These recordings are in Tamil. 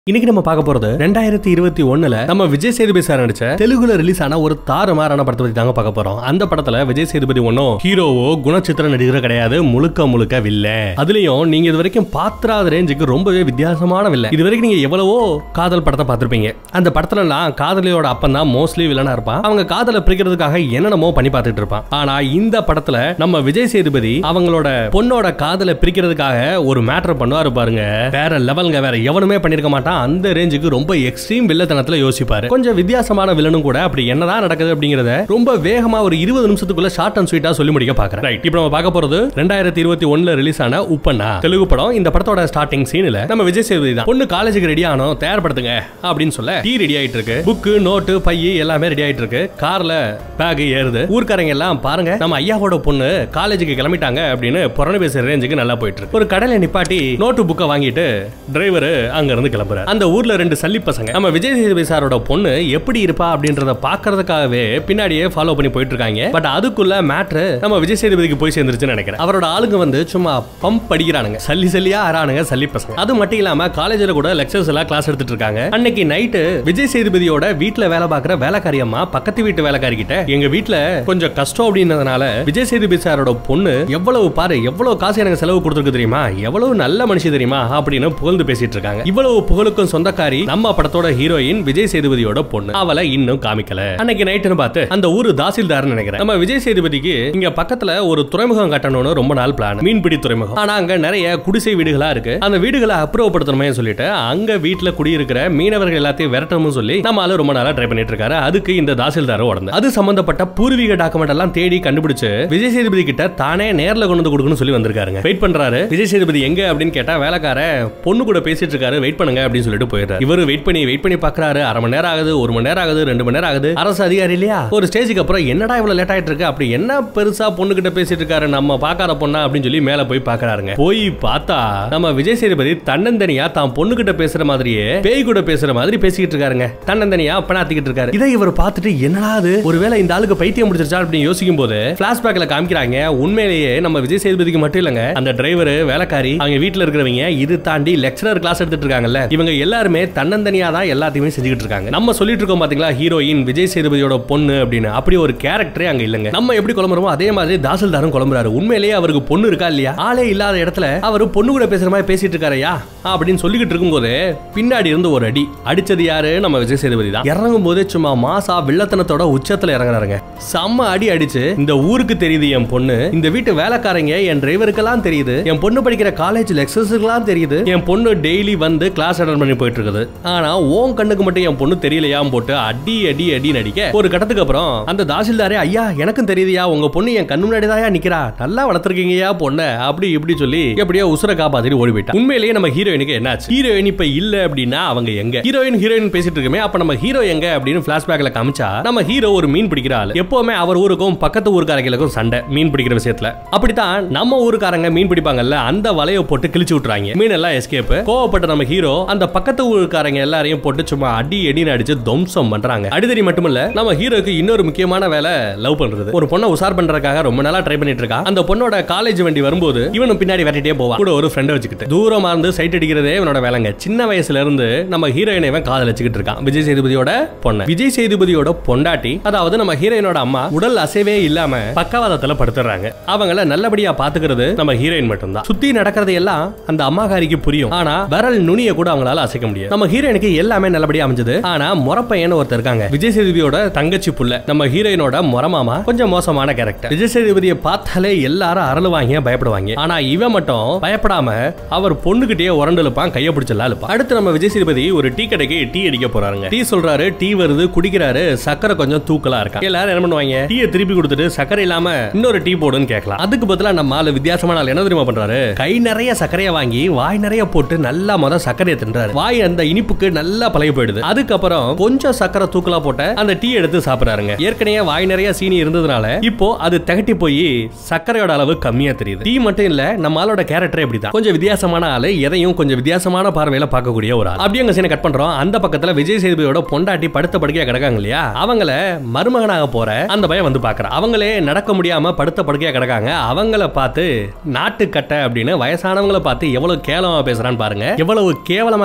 இன்னைக்கு நம்ம பார்க்க போறது ரெண்டாயிரத்தி இருபத்தி ஒண்ணுல நம்ம விஜய் சேதுபதி சார் நடிச்ச தெலுங்குல ரிலீஸ் ஆன ஒரு தாறுமாறான படத்தை பத்தி தாங்க பார்க்க போறோம் அந்த படத்துல விஜய் சேதுபதி ஒன்னும் ஹீரோவோ குணச்சித்திர நடிகரோ கிடையாது முழுக்க முழுக்க வில்ல அதுலயும் நீங்க இது வரைக்கும் பாத்திராத ரேஞ்சுக்கு ரொம்பவே வித்தியாசமான வில்ல இது வரைக்கும் நீங்க எவ்வளவோ காதல் படத்தை பார்த்திருப்பீங்க அந்த படத்துல எல்லாம் காதலியோட அப்பன் தான் மோஸ்ட்லி வில்லனா இருப்பான் அவங்க காதலை பிரிக்கிறதுக்காக என்னென்னமோ பண்ணி பார்த்துட்டு இருப்பான் ஆனா இந்த படத்துல நம்ம விஜய் சேதுபதி அவங்களோட பொண்ணோட காதலை பிரிக்கிறதுக்காக ஒரு மேட்டர் பண்ணுவாரு பாருங்க வேற லெவலுங்க வேற எவனுமே பண்ணிருக்க மாட்டான் அந்த ரேஞ்சுக்கு ரொம்ப எக்ஸ்ட்ரீம் வில்லத்தனத்துல யோசிப்பாரு கொஞ்சம் வித்தியாசமான வில்லனும் கூட அப்படி என்னதான் நடக்குது அப்படிங்கறத ரொம்ப வேகமா ஒரு இருபது நிமிஷத்துக்குள்ள ஷார்ட் அண்ட் ஸ்வீட்டா சொல்லி முடிக்க பாக்குறேன் ரைட் இப்போ நம்ம பார்க்க போறது ரெண்டாயிரத்தி இருபத்தி ஒண்ணுல ரிலீஸ் ஆன உப்பண்ணா தெலுங்கு படம் இந்த படத்தோட ஸ்டார்டிங் சீன்ல நம்ம விஜய் சேதுபதி தான் பொண்ணு காலேஜுக்கு ரெடி ஆனோம் தயார்படுத்துங்க அப்படின்னு சொல்ல டீ ரெடி ஆயிட்டு இருக்கு புக்கு நோட்டு பைய எல்லாமே ரெடி ஆயிட்டு இருக்கு கார்ல பேக் ஏறுது ஊர்க்காரங்க எல்லாம் பாருங்க நம்ம ஐயாவோட பொண்ணு காலேஜுக்கு கிளம்பிட்டாங்க அப்படின்னு புறணு பேசுற ரேஞ்சுக்கு நல்லா போயிட்டு இருக்கு ஒரு கடையில நிப்பாட்டி நோட்டு புக்கை வாங்கிட்டு டிரைவர் அங்க இருந்து கிளம்புறாரு அந்த ஊர்ல ரெண்டு சல்லி பசங்க நம்ம விஜய் சேதுபதி சாரோட பொண்ணு எப்படி இருப்பா அப்படின்றத பாக்குறதுக்காகவே பின்னாடியே ஃபாலோ பண்ணி போயிட்டு இருக்காங்க பட் அதுக்குள்ள மேட்ரு நம்ம விஜய் சேதுபதிக்கு போய் சேர்ந்துருச்சுன்னு நினைக்கிறேன் அவரோட ஆளுங்க வந்து சும்மா பம்ப் அடிக்கிறானுங்க சல்லி சல்லியா ஆறானுங்க சல்லி பசங்க அது மட்டும் இல்லாம காலேஜ்ல கூட லெக்சர்ஸ் எல்லாம் கிளாஸ் எடுத்துட்டு இருக்காங்க அன்னைக்கு நைட்டு விஜய் சேதுபதியோட வீட்ல வேலை பார்க்குற வேலைக்காரி அம்மா பக்கத்து வீட்டு வேலைக்காரி கிட்ட எங்க வீட்ல கொஞ்சம் கஷ்டம் அப்படின்றதுனால விஜய் சேதுபதி சாரோட பொண்ணு எவ்வளவு பாரு எவ்வளவு காசு எனக்கு செலவு கொடுத்துருக்கு தெரியுமா எவ்வளவு நல்ல மனுஷி தெரியுமா அப்படின்னு புகழ்ந்து பேசிட்டு இருக்காங்க இவ்வளவு புகழுக்கும் சொந்தக்காரி நம்ம படத்தோட ஹீரோயின் விஜய் சேதுபதியோட பொண்ணு அவளை இன்னும் காமிக்கல அன்னைக்கு நைட்டுன்னு பார்த்து அந்த ஊரு தாசில்தார்னு நினைக்கிறேன் நம்ம விஜய் சேதுபதிக்கு இங்க பக்கத்துல ஒரு துறைமுகம் கட்டணும்னு ரொம்ப நாள் பிளான் மீன்பிடி துறைமுகம் ஆனா அங்க நிறைய குடிசை வீடுகளா இருக்கு அந்த வீடுகளை அப்புறப்படுத்தணுமே சொல்லிட்டு அங்க வீட்டுல குடியிருக்கிற மீனவர்கள் எல்லாத்தையும் விரட்டணும்னு சொல்லி நம்ம ஆளு ரொம்ப நாளா ட்ரை பண்ணிட்டு இருக்காரு அதுக்கு இந்த தாசில்தார் உடந்து அது சம்பந்தப்பட்ட பூர்வீக டாக்குமெண்ட் எல்லாம் தேடி கண்டுபிடிச்சு விஜய் சேதுபதி கிட்ட தானே நேர்ல கொண்டு வந்து கொடுக்கணும்னு சொல்லி வந்திருக்காருங்க வெயிட் பண்றாரு விஜய் சேதுபதி எங்க அப்படின்னு கேட்டா வேலைக்கார பொண்ணு கூட பேசிட்டு இருக்காரு வெயிட் பண்ணுங்க அப்படின்னு சொல்லிட்டு போயிடுறாரு இவரு வெயிட் பண்ணி வெயிட் பண்ணி பாக்குறாரு அரை மணி நேரம் ஆகுது ஒரு மணி நேரம் ஆகுது ரெண்டு மணி நேரம் ஆகுது அரசு அதிகாரி இல்லையா ஒரு ஸ்டேஜுக்கு அப்புறம் என்னடா இவ்வளவு லேட் ஆயிட்டு இருக்கு அப்படி என்ன பெருசா பொண்ணு கிட்ட பேசிட்டு இருக்காரு நம்ம பாக்காத பொண்ணா அப்படின்னு சொல்லி மேல போய் பாக்குறாருங்க போய் பார்த்தா நம்ம விஜய் சேதுபதி தன்னந்தனியா தான் பொண்ணு கிட்ட பேசுற மாதிரியே பேய் கூட பேசுற மாதிரி பேசிக்கிட்டு இருக்காருங்க தன்னந்தனியா பணாத்திக்கிட்டு இருக்காரு இதை இவர் பார்த்துட்டு என்னடா அது ஒருவேளை இந்த ஆளுக்கு பைத்தியம் முடிச்சிருச்சா அப்படின்னு யோசிக்கும் போது பிளாஷ்பேக்ல காமிக்கிறாங்க உண்மையிலேயே நம்ம விஜய் சேதுபதிக்கு மட்டும் இல்லங்க அந்த டிரைவர் வேலைக்காரி அவங்க வீட்டுல இருக்கிறவங்க இது தாண்டி லெக்சரர் கிளாஸ் எடுத்துட்டு இருக்காங்கல்ல இவங்க எல்லாருமே தன்னந்தனியா தான் எல்லாத்தையுமே செஞ்சுக்கிட்டு இருக்காங்க நம்ம சொல்லிட்டு இருக்கோம் பாத்தீங்களா ஹீரோயின் விஜய் சேதுபதியோட பொண்ணு அப்படின்னு அப்படி ஒரு கேரக்டரே அங்க இல்லங்க நம்ம எப்படி குழம்புறோமோ அதே மாதிரி தாசில்தாரும் குழம்புறாரு உண்மையிலேயே அவருக்கு பொண்ணு இருக்கா இல்லையா ஆளே இல்லாத இடத்துல அவர் பொண்ணு கூட பேசுற மாதிரி பேசிட்டு இருக்காரையா அப்படின்னு சொல்லிக்கிட்டு இருக்கும்போது பின்னாடி இருந்து ஒரு அடி அடிச்சது யாரு நம்ம விஜய் சேதுபதி தான் இறங்கும் போதே சும்மா மாசா வில்லத்தனத்தோட உச்சத்துல இறங்குறாருங்க செம்ம அடி அடிச்சு இந்த ஊருக்கு தெரியுது என் பொண்ணு இந்த வீட்டு வேலைக்காரங்க என் டிரைவருக்கெல்லாம் தெரியுது என் பொண்ணு படிக்கிற காலேஜ் லெக்சர்ஸுக்கெல்லாம் தெரியுது என் பொண்ணு டெய்லி வந்து கிளாஸ் அட்டன் பண்ணி போயிட்டு இருக்குது ஆனா உன் கண்ணுக்கு மட்டும் என் பொண்ணு தெரியலையாம் போட்டு அடி அடி அடி நடிக்க ஒரு கட்டத்துக்கு அப்புறம் அந்த தாசில்தாரே ஐயா எனக்கும் தெரியுதுயா உங்க பொண்ணு என் கண்ணு முன்னாடி தான் நிக்கிறா நல்லா வளர்த்துருக்கீங்கயா பொண்ணு அப்படி இப்படி சொல்லி எப்படியோ உசுர காப்பாத்திட்டு ஓடி போயிட்டா உண்மையிலேயே நம்ம ஹீரோயினுக்கு என்னாச்சு ஹீரோயின் இப்ப இல்ல அப்படின்னா அவங்க எங்க ஹீரோயின் ஹீரோயின் பேசிட்டு இருக்கமே அப்ப நம்ம ஹீரோ எங்க அப்படின்னு பிளாஷ்பேக்ல காமிச்சா நம்ம ஹீரோ ஒரு மீன் பிடிக்கிற ஆளு எப்பவுமே அவர் ஊருக்கும் பக்கத்து ஊருக்காரங்களுக்கும் சண்டை மீன் பிடிக்கிற விஷயத்துல அப்படித்தான் நம்ம ஊருக்காரங்க மீன் பிடிப்பாங்கல்ல அந்த வலைய போட்டு கிழிச்சு விட்டுறாங்க மீன் எல்லாம் எஸ்கேப் கோவப்பட்ட நம்ம ஹீரோ அந்த பக்கத்து ஊருக்காரங்க எல்லாரையும் போட்டு சும்மா அடி அடின்னு அடிச்சு துவம்சம் பண்றாங்க அடிதடி மட்டுமல்ல நம்ம ஹீரோக்கு இன்னொரு முக்கியமான வேலை லவ் பண்றது ஒரு பொண்ணை உசார் பண்றதுக்காக ரொம்ப நாளா ட்ரை பண்ணிட்டு இருக்கா அந்த பொண்ணோட காலேஜ் வண்டி வரும்போது இவனும் பின்னாடி விரட்டிட்டே போவான் கூட ஒரு ஃப்ரெண்டை வச்சுக்கிட்டு தூரமா இருந்து சைட் அடிக்கிறதே இவனோட வேலைங்க சின்ன வயசுல இருந்து நம்ம ஹீரோயினை இவன் காதலிச்சுக்கிட்டு இருக்கான் விஜய் சேதுபதியோட பொண்ணு விஜய் சேதுபதியோட பொண்டாட்டி அதாவது நம்ம ஹீரோயினோட அம்மா உடல் அசைவே இல்லாம பக்கவாதத்துல படுத்துறாங்க அவங்கள நல்லபடியா பாத்துக்கிறது நம்ம ஹீரோயின் மட்டும்தான் சுத்தி நடக்கிறது எல்லாம் அந்த அம்மாகாரிக்கு புரியும் ஆனா விரல் நுனிய கூட அவங்களால அசைக்க முடியாது நம்ம ஹீரோயினுக்கு எல்லாமே நல்லபடியா அமைஞ்சது ஆனா முறப்பையன் ஒருத்தர் இருக்காங்க விஜய் சேதுபதியோட தங்கச்சி புள்ள நம்ம ஹீரோயினோட முறமாமா கொஞ்சம் மோசமான கேரக்டர் விஜய் சேதுபதியை பார்த்தாலே எல்லாரும் அரளுவாங்க பயப்படுவாங்க ஆனா இவன் மட்டும் பயப்படாம அவர் பொண்ணுகிட்டயே உரண்டு இழுப்பான் கைய பிடிச்சலாம் இழுப்பான் அடுத்து நம்ம விஜய் சேதுபதி ஒரு டீ கடைக்கு டீ அடிக்க போறாருங்க டீ சொல்றாரு டீ வருது குடிக்கிறாரு சக்கரை கொஞ்சம் தூக்கலா இருக்கா எல்லாரும் என்ன பண்ணுவாங்க டீயை திருப்பி கொடுத்துட்டு சக்கரை இல்லாம இன்னொரு டீ போடுன்னு கேட்கலாம் அதுக்கு பதிலா நம்ம ஆளு வித்தியாசமான ஆள் என்ன தெரியுமா பண்றாரு கை நிறைய சர்க்கரையை வாங்கி வாய் நிறைய போட்டு நல்லா முத சர்க்கரையை தின்றாரு வாய் அந்த இனிப்புக்கு நல்லா பழகி போயிடுது அதுக்கப்புறம் கொஞ்சம் சக்கரை தூக்கலா போட்ட அந்த டீ எடுத்து சாப்பிடுறாருங்க ஏற்கனவே வாய் நிறைய சீனி இருந்ததுனால இப்போ அது திகட்டி போய் சர்க்கரையோட அளவு கம்மியா தெரியுது டீ மட்டும் இல்ல நம்ம ஆளோட கேரக்டர் இப்படிதான் கொஞ்சம் வித்தியாசமான ஆளு எதையும் கொஞ்சம் வித்தியாசமான பார்வையில பார்க்கக்கூடிய ஒரு ஆள் அப்படியே அங்க சீனை கட் பண்றோம் அந்த பக்கத்துல விஜய் சேதுபதியோட பொண்டாட்டி படுத்த படுக்கையா கிடக்காங்க இல்லையா அவங்கள மருமகனாக போற அந்த பையன் வந்து பாக்குறான் அவங்களே நடக்க முடியாம படுத்த படுக்கையா கிடக்காங்க அவங்கள பார்த்து நாட்டுக்கட்டை அப்படின்னு வயசானவங்கள பார்த்து எவ்வளவு கேவலமா பேசுறான்னு பாருங்க எவ்வளவு கேவலமா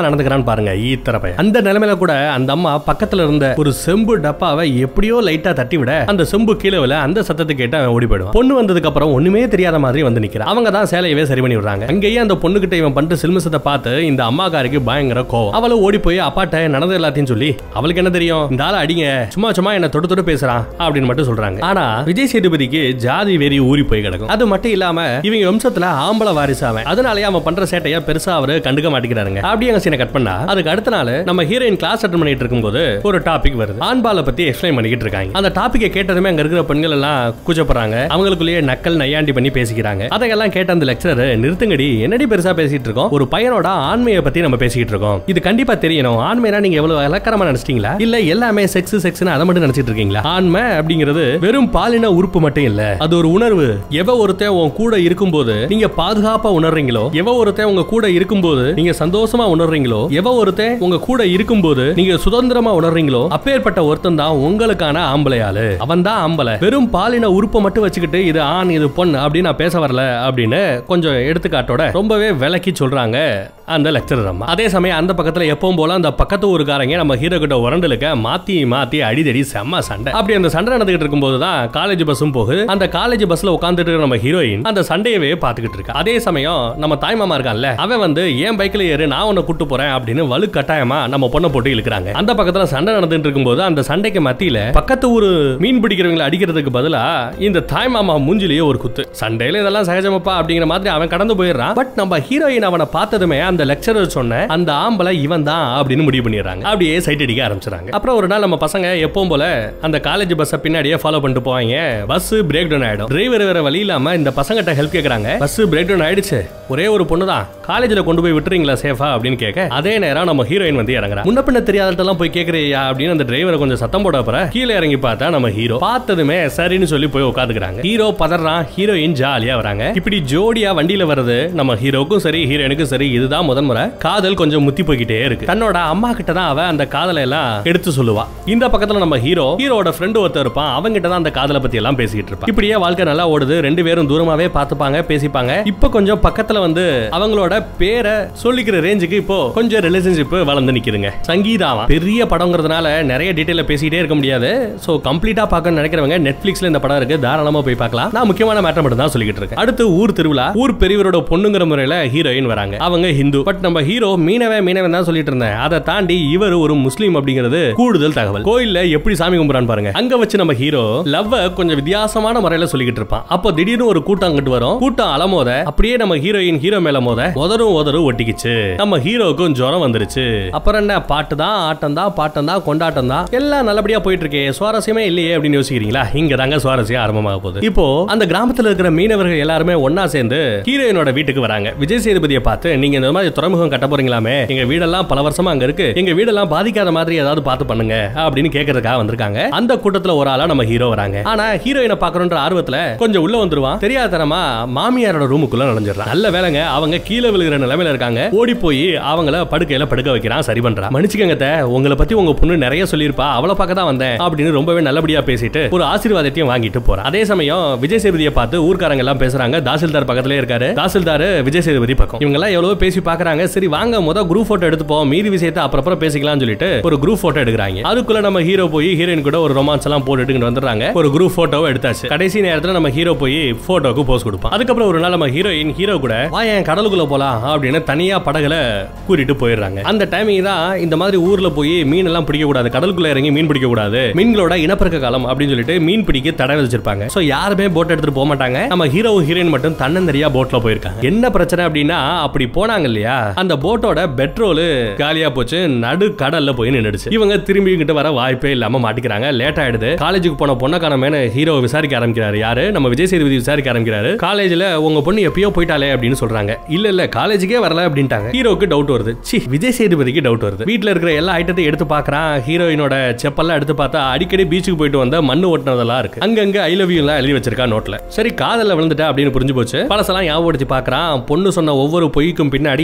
நடந்துக்கிறான்னு பாருங்க ஈத்தர பையன் அந்த நிலைமையில கூட அந்த அம்மா பக்கத்துல இருந்த ஒரு செம்பு டப்பாவை எப்படியோ லைட்டா தட்டி விட அந்த செம்பு கீழே விழ அந்த சத்தத்தை கேட்டு அவன் ஓடி போயிடுவான் பொண்ணு வந்ததுக்கு அப்புறம் ஒண்ணுமே தெரியாத மாதிரி வந்து நிக்கிறான் அவங்க தான் சேலையவே சரி பண்ணி விடுறாங்க அங்கேயே அந்த பொண்ணு கிட்ட இவன் பண்ற சில்மிசத்தை பார்த்து இந்த அம்மாக்காரிக்கு பயங்கர கோவம் அவளை ஓடி போய் அப்பாட்ட நடந்தது எல்லாத்தையும் சொல்லி அவளுக்கு என்ன தெரியும் இந்த ஆளை அடிங்க சும்மா சும்மா என்ன தொட்டு தொட்டு பேசுறான் அப்படின்னு மட்டும் சொல்றாங்க ஆனா விஜய் சேதுபதிக்கு ஜாதி வெறி ஊறி போய் கிடக்கும் அது மட்டும் இல்லாம இவங்க வம்சத்துல ஆம்பளை வாரிசு அவன் அதனாலயே அவன் பண்ற சேட்டையா பெருசா அவரு கண்டுக்க மாட்டேங்கிறாருங்க அப்படியே அங்க சீனை கட் பண்ணா அதுக்கு அடுத்த நாள் நம்ம ஹீரோயின் கிளாஸ் அட்டன் பண்ணிட்டு இருக்கும்போது ஒரு டாபிக் வருது ஆண்பாலை பத்தி எக்ஸ்பிளைன் பண்ணிக்கிட்டு இருக்காங்க அந்த டாபிக்கை கேட்டதுமே அங்க இருக்கிற பெண்கள் எல்லாம் கூச்சப்படுறாங்க அவங்களுக்குள்ளேயே நக்கல் நையாண்டி பண்ணி பேசிக்கிறாங்க அதையெல்லாம் கேட்ட அந்த லெக்சரர் நிறுத்துங்கடி என்னடி பெருசா பேசிட்டு இருக்கோம் ஒரு பையனோட ஆண்மையை பத்தி நம்ம பேசிக்கிட்டு இருக்கோம் இது கண்டிப்பா தெரியணும் ஆண்மைனா நீங்க எவ்வளவு இலக்கரமா நினைச்சிட்டீங்களா இல்ல எல்லாமே செக்ஸ் செக்ஸ்னு அதை மட்டும் நினைச்சிட்டு இருக்கீங்களா ஆண்மை அப்படிங்கிறது வெறும் பாலின உறுப்பு மட்டும் இல்ல அது ஒரு உணர்வு எவ ஒருத்தன் உன் கூட இருக்கும்போது நீங்க பாதுகாப்பா உணர்றீங்களோ எவ ஒருத்தன் உங்க கூட இருக்கும்போது நீங்க சந்தோஷமா உணர்றீங்களோ எவ ஒருத்தன் உங்க கூட இருக்கும்போது நீங்க சுதந்திரமா உணர்றீங்களோ அப்பேற்பட்ட ஒருத்தன் தான் உங்களுக்கான ஆம்பளை ஆளு அவன் தான் ஆம்பளை வெறும் பாலின உறுப்பை மட்டும் வச்சுக்கிட்டு இது ஆண் இது பொண் அப்படின்னு நான் பேச வரல அப்படின்னு கொஞ்சம் எடுத்துக்காட்டோட ரொம்பவே விளக்கி சொல்றாங்க அந்த லெக்சரர் அம்மா அதே சமயம் அந்த பக்கத்துல எப்பவும் போல அந்த பக்கத்து ஊருக்காரங்க நம்ம ஹீரோ கிட்ட உரண்டலுக்க மாத்தி மாத்தி அடிதடி செம்ம சண்டை அப்படி அந்த சண்டை நடந்துகிட்டு இருக்கும்போது தான் காலேஜ் பஸ்ஸும் போகுது அந்த காலேஜ் பஸ்ல உட்காந்துட்டு இருக்கிற நம்ம ஹீரோயின் அந்த சண்டையவே பாத்துக்கிட்டு இருக்கா அதே சமயம் நம்ம தாய் மாமா இருக்கான்ல அவன் வந்து ஏன் பைக்ல ஏறு நான் உன்னை கூட்டு போறேன் அப்படின்னு வலு கட்டாயமா நம்ம பொண்ணை போட்டு இழுக்கிறாங்க அந்த பக்கத்துல சண்டை நடந்துட்டு இருக்கும்போது அந்த சண்டைக்கு மத்தியில பக்கத்து ஊரு மீன் பிடிக்கிறவங்களை அடிக்கிறதுக்கு பதிலா இந்த தாய் மாமா மூஞ்சிலேயே ஒரு குத்து சண்டையில இதெல்லாம் சகஜமப்பா அப்படிங்கிற மாதிரி அவன் கடந்து போயிடுறான் பட் நம்ம ஹீரோயின் அவனை பார்த்ததுமே அந்த லெக்சரர் சொன்ன அந்த ஆம்பளை இவன் தான் அப்படின்னு முடிவு பண்ணிடுறாங்க அப்படியே சைட் அடிக்க ஆரம்பிச்சிடாங்க அப்புறம் ஒரு நாள் நம்ம பசங்க எப்பவும் போல அந்த காலேஜ் பஸ்ஸை பின்னாடியே ஃபாலோ பண்ணிட்டு போவாங்க பஸ் பிரேக் டவுன் ஆயிடும் டிரைவர் வேற வழி இல்லாம இந்த பசங்கிட்ட ஹெல்ப் கேக்குறாங்க பஸ் பிரேக் டவுன் ஆயிடுச்சு ஒரே ஒரு பொண்ணு தான் காலேஜ்ல கொண்டு போய் விட்டுறீங்களா சேஃபா அப்படின்னு கேட்க அதே நேரம் நம்ம ஹீரோயின் வந்து இறங்குறா முன்ன பின்ன தெரியாதட்டெல்லாம் போய் கேக்குறியா அப்படின்னு அந்த டிரைவரை கொஞ்சம் சத்தம் போட அப்புறம் கீழே இறங்கி பார்த்தா நம்ம ஹீரோ பார்த்ததுமே சரின்னு சொல்லி போய் உட்காந்துக்கிறாங்க ஹீரோ பதறான் ஹீரோயின் ஜாலியா வராங்க இப்படி ஜோடியா வண்டியில வர்றது நம்ம ஹீரோக்கும் சரி ஹீரோயினுக்கும் சரி இதுதான் முதல் முறை காதல் கொஞ்சம் முத்தி போய்கிட்டே இருக்கு தன்னோட அம்மா கிட்ட தான் அவ அந்த காதலை எல்லாம் எடுத்து சொல்லுவா இந்த பக்கத்துல நம்ம ஹீரோ ஹீரோட ஃப்ரெண்டு ஒருத்தர் இருப்பான் அவங்கிட்ட தான் அந்த காதலை பத்தி எல்லாம் பேசிட்டு இருப்பான் இப்படியே வாழ்க்கை நல்லா ஓடுது ரெண்டு பேரும் தூரமாவே பார்த்துப்பாங்க பேசிப்பாங்க இப்ப கொஞ்சம் பக்கத்துல வந்து அவங்களோட பேரை சொல்லிக்கிற ரேஞ்சுக்கு இப்போ கொஞ்சம் ரிலேஷன்ஷிப் வளர்ந்து நிக்குதுங்க சங்கீதாவா பெரிய படங்கிறதுனால நிறைய டீடைல பேசிட்டே இருக்க முடியாது சோ கம்ப்ளீட்டா பார்க்கணும்னு நினைக்கிறவங்க நெட்ஃபிளிக்ஸ்ல இந்த படம் இருக்கு தாராளமா போய் பார்க்கலாம் நான் முக்கியமான மேட்டர் மட்டும் தான் சொல்லிக்கிட்டு இருக்கேன் அடுத்து ஊர் திருவிழா ஊர் பெரியவரோட பொண்ணுங்கிற முறையில ஹீரோயின் வராங்க அவங்க ஹிந்து பட் நம்ம ஹீரோ மீனவன் மீனவன் தான் சொல்லிட்டு இருந்தேன் அதை தாண்டி இவர் ஒரு முஸ்லீம் அப்படிங்கிறது கூடுதல் தகவல் கோயில்ல எப்படி சாமி கும்பிடுறான்னு பாருங்க அங்க வச்சு நம்ம ஹீரோ லவ் கொஞ்சம் வித்தியாசமான முறையில சொல்லிக்கிட்டு இருப்பான் அப்போ திடீர்னு ஒரு கூட்டம் அங்கிட்டு வரும் கூட்டம் அலமோத அப்படியே நம்ம ஹீரோயின் ஹீரோ மேல மோத உதரும் உதரும் ஒட்டிக்கிச்சு நம்ம ஹீரோக்கும் ஜுரம் வந்துருச்சு அப்புறம் என்ன பாட்டு தான் ஆட்டம் தான் பாட்டம் தான் கொண்டாட்டம் தான் எல்லாம் நல்லபடியா போயிட்டு இருக்கே சுவாரஸ்யமே இல்லையே அப்படின்னு யோசிக்கிறீங்களா இங்க தாங்க சுவாரஸ்யம் ஆரம்பமாக போகுது இப்போ அந்த கிராமத்துல இருக்கிற மீனவர்கள் எல்லாருமே ஒன்னா சேர்ந்து ஹீரோயினோட வீட்டுக்கு வராங்க விஜய் சேதுபதியை பார்த்து நீங்க இந்த மாதிரி துறைமுகம் கட்ட போறீங்களாமே எங்க வீடெல்லாம் பல வருஷமா அங்க இருக்கு எங்க வீடெல்லாம் பாதிக்காத மாதிரி ஏதாவது பார்த்து பண்ணுங்க அப்படின்னு கேட்கறதுக்காக வந்திருக்காங்க அந்த கூட்டத்துல ஒரு ஆளா நம்ம ஹீரோ வராங்க ஆனா ஹீரோயினை பார்க்கணுன்ற ஆர்வத்துல கொஞ்சம் உள்ள வந்துருவான் தெரியாதனமா மாமியாரோட ரூமுக்குள்ள நுழைஞ்சிடறான் நல்ல வேலைங்க அவங்க கீழே விழுகிற நிலைமையில இருக்காங்க ஓடி போய் அவங்கள படுக்கையில படுக்க வைக்கிறான் சரி பண்றான் மன்னிச்சுக்கங்க அத்தை, உங்களை பத்தி உங்க பொண்ணு நிறைய சொல்லியிருப்பா அவளை பார்க்க தான் வந்தேன் அப்படின்னு ரொம்பவே நல்லபடியா பேசிட்டு ஒரு ஆசீர்வாதத்தையும் வாங்கிட்டு போறான் அதே சமயம் விஜய் சேதுபதியை பார்த்து ஊர்க்காரங்க எல்லாம் பேசுறாங்க தாசில்தார் பக்கத்திலே இருக்காரு தாசில்தார் விஜய் சேதுபதி பக்கம் இவங்க எல்லாம் எவ்வளவு பேசி பாக்குறாங்க சரி வாங்க முத குரூப் போட்டோ எடுத்துப்போம் மீதி விஷயத்தை அப்புறம் அப்புறம் பேசிக்கலாம்னு சொல்லிட்டு ஒரு குரூப் போட்டோ எடுக்கிறாங்க அதுக்குள்ள நம்ம ஹீரோ போய் ஹீரோயின் கூட ஒரு ரொமான்ஸ் எல்லாம் போட்டு எடுத்துட்டு வந்துடுறாங்க ஒரு குரூப் போட்டோவை எடுத்தாச்சு கடைசி நேரத்துல நம்ம ஹீரோ போய் போட்டோக்கு போஸ் கொடுப்பான் அதுக்கப்புறம் ஒரு நாள் நம்ம ஹீரோயின் ஹீரோ கூட வா என் கடலுக்குள்ள போலாம் அப்படின்னு தனியா படகுல கூட்டிட்டு போயிடுறாங்க அந்த டைமிங் தான் இந்த மாதிரி ஊர்ல போய் மீன் எல்லாம் பிடிக்க கூடாது கடலுக்குள்ள இறங்கி மீன் பிடிக்க கூடாது மீன்களோட இனப்பெருக்க காலம் அப்படின்னு சொல்லிட்டு மீன் பிடிக்க தடை வச்சிருப்பாங்க சோ யாருமே போட் எடுத்துட்டு போக மாட்டாங்க நம்ம ஹீரோவும் ஹீரோயின் மட்டும் தன்னந்தனியா போட்ல போயிருக்காங்க என்ன பிரச்சனை அப்படின்னா அப்படி போனாங்க இல்லையா அந்த போட்டோட பெட்ரோல் காலியா போச்சு நடு கடல்ல போய் நின்னுடுச்சு இவங்க திரும்பி கிட்ட வர வாய்ப்பே இல்லாம மாட்டிக்கிறாங்க லேட் ஆயிடுது காலேஜுக்கு போன பொண்ணக்கானமேனு ஹீரோ விசாரிக்க ஆரம்பிக்கிறாரு யாரு நம்ம விஜய் சேதுபதி விசாரிக்க ஆரம்பிக்கிறாரு காலேஜ்ல உங்க பொண்ணு எப்பயோ போயிட்டாலே அப்படின்னு சொல்றாங்க இல்ல இல்ல காலேஜுக்கே வரல அப்படின்ட்டாங்க ஹீரோக்கு டவுட் வருது சி விஜய் சேதுபதிக்கு டவுட் வருது வீட்ல இருக்கிற எல்லா ஐட்டத்தையும் எடுத்து பார்க்கறான் ஹீரோயினோட செப்பல்லாம் எடுத்து பார்த்தா அடிக்கடி பீச்சுக்கு போயிட்டு வந்த மண்ணு ஓட்டுனதெல்லாம் இருக்கு அங்கங்க ஐ லவ் யூ எல்லாம் எழுதி வச்சிருக்கா நோட்ல சரி காதல்ல விழுந்துட்டா அப்படின்னு புரிஞ்சு போச்சு பழசெல்லாம் ஞாபகப்படுத்தி பார்க்கறான் பொண்ணு சொன்ன ஒவ்வொரு பொய்க்கும் பின்னாடி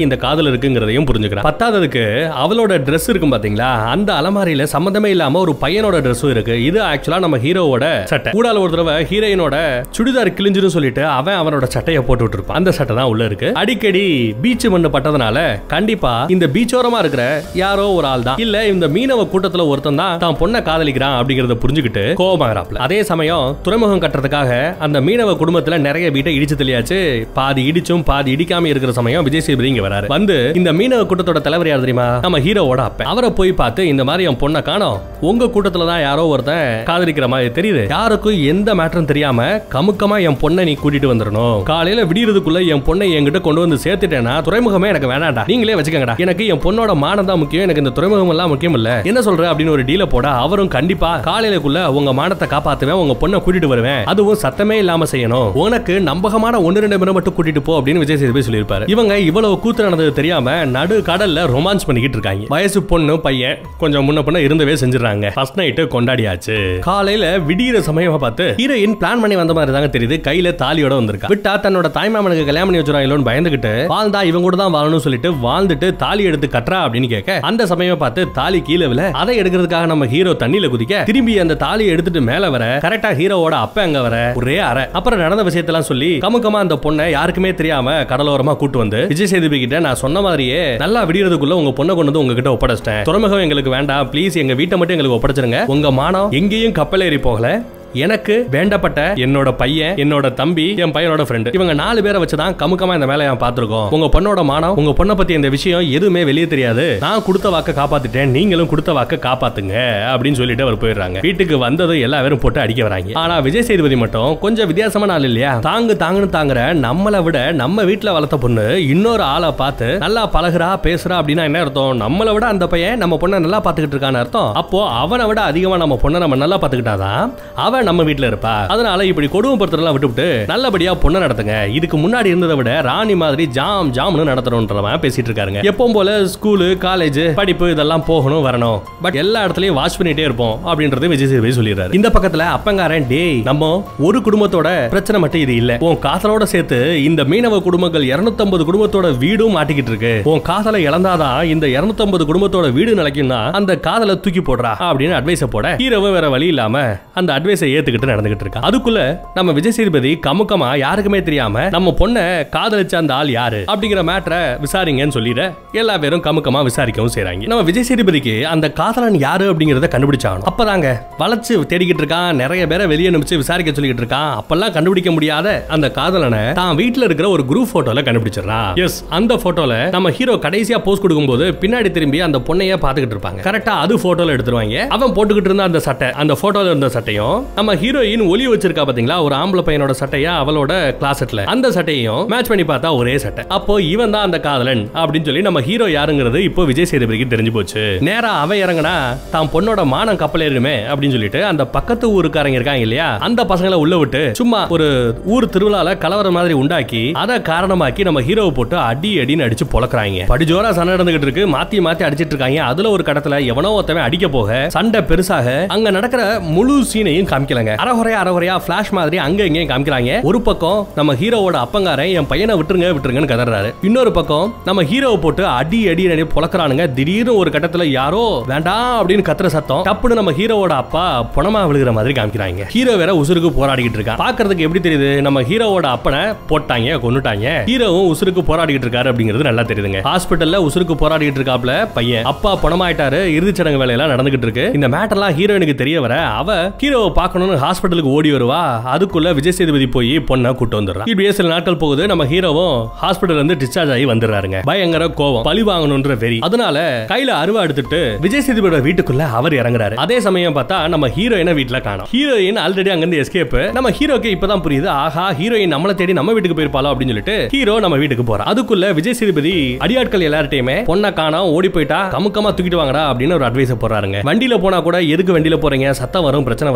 இந்த காதல் இருக்குங்கிறதையும் புரிஞ்சுக்கிறான் பத்தாததுக்கு அவளோட Dress இருக்கும் பாத்தீங்களா அந்த அலமாரியில சம்மந்தமே இல்லாம ஒரு பையனோட Dressம் இருக்கு இது ஆக்சுவலா நம்ம ஹீரோவோட சட்டை கூடால ஒரு தடவை ஹீரோயினோட சுடிதார் கிழிஞ்சுன்னு சொல்லிட்டு அவன் அவனோட சட்டையை போட்டு விட்டுருப்பான் அந்த சட்டை தான் உள்ள இருக்கு அடிக்கடி பீச் மண்ணு பட்டதுனால கண்டிப்பா இந்த பீச்சோரமா இருக்கிற யாரோ ஒரு ஆள் தான் இல்ல இந்த மீனவ கூட்டத்துல ஒருத்தன் தான் தான் பொண்ணை காதலிக்கிறான் அப்படிங்கறத புரிஞ்சுக்கிட்டு கோபமாகறாப்ல அதே சமயம் துறைமுகம் கட்டுறதுக்காக அந்த மீனவ குடும்பத்துல நிறைய வீட்டை இடிச்சு தெளியாச்சு பாதி இடிச்சும் பாதி இடிக்காம இருக்கிற சமயம் விஜய் சேதுபதி இங்க வராரு வந்து இந்த மீனவ கூட்டத்தோட தலைவர் யார் தெரியுமா நம்ம ஹீரோவோட அப்பன் அவரை போய் பார்த்து இந்த மாதிரி என் பொண்ணை காணோம் உங்க கூட்டத்துல தான் யாரோ ஒருத்தன் காதலிக்கிற மாதிரி தெரியுது யாருக்கும் எந்த மேட்டரும் தெரியாம கமுக்கமா என் பொண்ணை நீ கூட்டிட்டு வந்துடணும் காலையில விடியறதுக்குள்ள என் பொண்ணை என்கிட்ட கொண்டு வந்து சேர்த்துட்டேன்னா துறைமுகமே எனக்கு வேணாம்டா நீங்களே வச்சுக்கங்கடா எனக்கு என் பொண்ணோட மானம் தான் முக்கியம் எனக்கு இந்த துறைமுகம் எல்லாம் முக்கியம் இல்ல என்ன சொல்ற அப்படின்னு ஒரு டீல போட அவரும் கண்டிப்பா காலையிலக்குள்ள உங்க மானத்தை காப்பாத்துவேன் உங்க பொண்ணை கூட்டிட்டு வருவேன் அதுவும் சத்தமே இல்லாம செய்யணும் உனக்கு நம்பகமான ஒன்னு ரெண்டு பேரை மட்டும் கூட்டிட்டு போ அப்படின்னு விஜய் சேதுபதி சொல்லியிருப்பாரு இவங்க இவ்வளவு கூத்து நடந்தது தெரியாம நடு கடல்ல ரொமான்ஸ் பண்ணிக்கிட்டு இருக்காங்க வயசு பொண்ணு பையன் கொஞ்சம் முன்ன பொண்ணு இருந்தவே செஞ்சிடறாங்க ஃபர்ஸ்ட் நைட்டு கொண்டாடியாச்சு காலையில விடியிற சமயமா பார்த்து ஹீரோயின் பிளான் பண்ணி வந்த மாதிரி தாங்க தெரியுது கையில தாலியோட வந்திருக்கா விட்டா தன்னோட தாய்மாமனுக்கு கல்யாணம் பண்ணி வச்சிருவாங்களோன்னு பயந்துகிட்டு வாழ்ந்தா இவங்க கூட தான் வாழணும்னு சொல்லிட்டு வாழ்ந்துட்டு தாலி எடுத்து கட்டுறா அப்படின்னு கேட்க அந்த சமயம் பார்த்து தாலி கீழே விழ அதை எடுக்கிறதுக்காக நம்ம ஹீரோ தண்ணியில குதிக்க திரும்பி அந்த தாலியை எடுத்துட்டு மேல வர கரெக்டா ஹீரோவோட அப்ப அங்க வர ஒரே அறை அப்புறம் நடந்த விஷயத்தெல்லாம் சொல்லி கமுக்கமா அந்த பொண்ணை யாருக்குமே தெரியாம கடலோரமா கூட்டு வந்து விஜய் சேதுபதி கிட்ட நான் சொன்ன மாதிரியே நல்லா விடியறதுக்குள்ள உங்க பொண்ணை கொண்டு வந்து உங்ககிட்ட ஒப்படைச்சிட்டேன் துறைமுகம் எங்களுக்கு வேண்டாம் ப்ளீஸ் எங்க வீட்டை மட்டும் எங்களுக்கு ஒப்படைச்சிருங்க உங்க மானம் எங்கேயும் கப்பல் ஏறி போகல எனக்கு வேண்டப்பட்ட என்னோட பையன் என்னோட தம்பி என் பையனோட ஃப்ரெண்டு இவங்க நாலு பேரை வச்சுதான் கமுக்கமா இந்த வேலையை பார்த்திருக்கோம் உங்க பொண்ணோட மானம் உங்க பொண்ணை பத்தி இந்த விஷயம் எதுவுமே வெளியே தெரியாது நான் கொடுத்த வாக்க காப்பாத்திட்டேன் நீங்களும் கொடுத்த வாக்க காப்பாத்துங்க அப்படின்னு சொல்லிட்டு அவர் போயிடுறாங்க வீட்டுக்கு வந்ததும் எல்லா பேரும் போட்டு அடிக்க வராங்க ஆனா விஜய் சேதுபதி மட்டும் கொஞ்சம் வித்தியாசமான ஆள் இல்லையா தாங்கு தாங்குன்னு தாங்குற நம்மளை விட நம்ம வீட்டுல வளர்த்த பொண்ணு இன்னொரு ஆளை பார்த்து நல்லா பழகுறா பேசுறா அப்படின்னா என்ன அர்த்தம் நம்மளை விட அந்த பையன் நம்ம பொண்ணை நல்லா பாத்துக்கிட்டு இருக்கான்னு அர்த்தம் அப்போ அவனை விட அதிகமா நம்ம பொண்ணை நம்ம நல்லா பாத்துக்கிட்டாதான் அவன் நம்ம வீட்ல இருப்பா அதனால இப்படி கொடுமைப்படுத்துறதெல்லாம் விட்டுவிட்டு நல்லபடியா பொண்ணை நடத்துங்க இதுக்கு முன்னாடி இருந்ததை விட ராணி மாதிரி ஜாம் ஜாம்னு நடத்தணும்ன்றவன் பேசிட்டு இருக்காருங்க எப்பவும் போல ஸ்கூலு காலேஜ் படிப்பு இதெல்லாம் போகணும் வரணும் பட் எல்லா இடத்துலயும் வாட்ச் பண்ணிட்டே இருப்போம் அப்படின்றது விஜய் சேதுபதி சொல்லிடுறாரு இந்த பக்கத்துல அப்பங்காரன் டேய் நம்ம ஒரு குடும்பத்தோட பிரச்சனை மட்டும் இது இல்ல உன் காதலோட சேர்த்து இந்த மீனவ குடும்பங்கள் 250 குடும்பத்தோட வீடும் மாட்டிக்கிட்டு இருக்கு உன் காதலை இழந்தாதான் இந்த 250 குடும்பத்தோட வீடு நிலைக்கும்னா அந்த காதலை தூக்கி போடுறா அப்படின்னு அட்வைஸ போட ஹீரோவை வேற வழி இல்லாம அந்த அட்வைஸை ஏத்துக்கிட்டு நடந்துகிட்டு இருக்கா அதுக்குள்ள நம்ம விஜய் சேதுபதி கமுக்கமா யாருக்குமே தெரியாம நம்ம பொண்ணை காதலிச்ச அந்த ஆள் யாரு அப்படிங்கிற மேட்டரை விசாரிங்கன்னு சொல்லிட எல்லா பேரும் கமுக்கமா விசாரிக்கவும் செய்றாங்க நம்ம விஜய் சேதுபதிக்கு அந்த காதலன் யாரு அப்படிங்கறத கண்டுபிடிச்சாகணும் அப்பதாங்க வளைச்சு தேடிக்கிட்டு இருக்கான் நிறைய பேரை வெளியே அனுப்பிச்சு விசாரிக்க சொல்லிக்கிட்டு இருக்கான் அப்பெல்லாம் கண்டுபிடிக்க முடியாத அந்த காதலனை தான் வீட்டுல இருக்கிற ஒரு குரூப் போட்டோல கண்டுபிடிச்சிடறான் எஸ் அந்த போட்டோல நம்ம ஹீரோ கடைசியா போஸ்ட் கொடுக்கும்போது பின்னாடி திரும்பி அந்த பொண்ணையே பாத்துக்கிட்டு இருப்பாங்க கரெக்டா அது போட்டோல எடுத்துருவாங்க அவன் போட்டுக்கிட்டு இருந்த அந்த சட்டை அந்த போட்டோல இருந்த சட்டையும் நம்ம ஹீரோயின் ஒலி வச்சிருக்கா பாத்தீங்களா ஒரு ஆம்பளை பையனோட சட்டையா அவளோட கிளாசெட்ல அந்த சட்டையும் மேட்ச் பண்ணி பார்த்தா ஒரே சட்டை அப்போ இவன் தான் அந்த காதலன் அப்படின்னு சொல்லி நம்ம ஹீரோ யாருங்கிறது இப்போ விஜய் சேதுபதிக்கு தெரிஞ்சு போச்சு நேரா அவன் இறங்குனா தான் பொண்ணோட மானம் கப்பல் ஏறுமே அப்படின்னு சொல்லிட்டு அந்த பக்கத்து ஊருக்காரங்க இருக்காங்க இல்லையா அந்த பசங்களை உள்ள விட்டு சும்மா ஒரு ஊர் திருவிழால கலவரம் மாதிரி உண்டாக்கி அதை காரணமாக்கி நம்ம ஹீரோவை போட்டு அடி அடின்னு அடிச்சு பொழக்கிறாங்க படிஜோரா சண்டை நடந்துகிட்டு இருக்கு மாத்தி மாத்தி அடிச்சிட்டு இருக்காங்க அதுல ஒரு கடத்துல எவனோ ஒருத்தவன் அடிக்க போக சண்டை பெருசாக அங்க நடக்கிற முழு சீனையும் காமிக்கலங்க அறகுறையா அறகுறையா பிளாஷ் மாதிரி அங்க இங்கேயும் காமிக்கிறாங்க ஒரு பக்கம் நம்ம ஹீரோவோட அப்பங்காரன் என் பையனை விட்டுருங்க விட்டுருங்கன்னு கதறாரு இன்னொரு பக்கம் நம்ம ஹீரோவை போட்டு அடி அடி அடி பொழக்கிறானுங்க திடீர்னு ஒரு கட்டத்துல யாரோ வேண்டாம் அப்படின்னு கத்துற சத்தம் டப்புன்னு நம்ம ஹீரோவோட அப்பா பணமா விழுகிற மாதிரி காமிக்கிறாங்க ஹீரோ வேற உசுருக்கு போராடிக்கிட்டு இருக்கான் பாக்குறதுக்கு எப்படி தெரியுது நம்ம ஹீரோவோட அப்பனை போட்டாங்க கொன்னுட்டாங்க ஹீரோவும் உசுருக்கு போராடிக்கிட்டு இருக்காரு அப்படிங்கிறது நல்லா தெரியுதுங்க ஹாஸ்பிட்டல்ல உசுருக்கு போராடிக்கிட்டு இருக்காப்ல பையன் அப்பா பணமாயிட்டாரு இறுதிச் சடங்கு வேலையெல்லாம் நடந்துகிட்டு இருக்கு இந்த மேட்டர்லாம் ஹீரோயினுக்கு தெரிய வர அவ ஹீரோவை பார்க்கணும்னு ஹாஸ்பிட்டலுக்கு ஓடி வருவா அதுக்குள்ள விஜய் சேதுபதி போய் பொண்ணை கூட்டு வந்துடுறான் இப்படியே சில நாட்கள் போகுது நம்ம ஹீரோவும் ஹாஸ்பிட்டல் இருந்து டிஸ்சார்ஜ் ஆகி வந்துடுறாருங்க பயங்கர கோவம் பழி வாங்கணும்ன்ற வெறி அதனால கையில அருவா எடுத்துட்டு விஜய் சேதுபதியோட வீட்டுக்குள்ள அவர் இறங்குறாரு அதே சமயம் பார்த்தா நம்ம ஹீரோயினை வீட்டுல காணோம் ஹீரோயின் ஆல்ரெடி அங்கிருந்து எஸ்கேப் நம்ம ஹீரோக்கு இப்பதான் புரியுது ஆஹா ஹீரோயின் நம்மளை தேடி நம்ம வீட்டுக்கு போயிருப்பாளோ அப்படின்னு சொல்லிட்டு ஹீரோ நம்ம வீட்டுக்கு போறான் அதுக்குள்ள விஜய் சேதுபதி அடியாட்கள் எல்லார்ட்டையுமே பொண்ணை காணோம் ஓடி போயிட்டா கமுக்கமா தூக்கிட்டு வாங்கடா அப்படின்னு ஒரு அட்வைஸ் போடுறாருங்க வண்டியில போனா கூட எதுக்கு வண்டியில போறீங்க சத்தம் வரும் பிரச்சனை வரும் எல்லா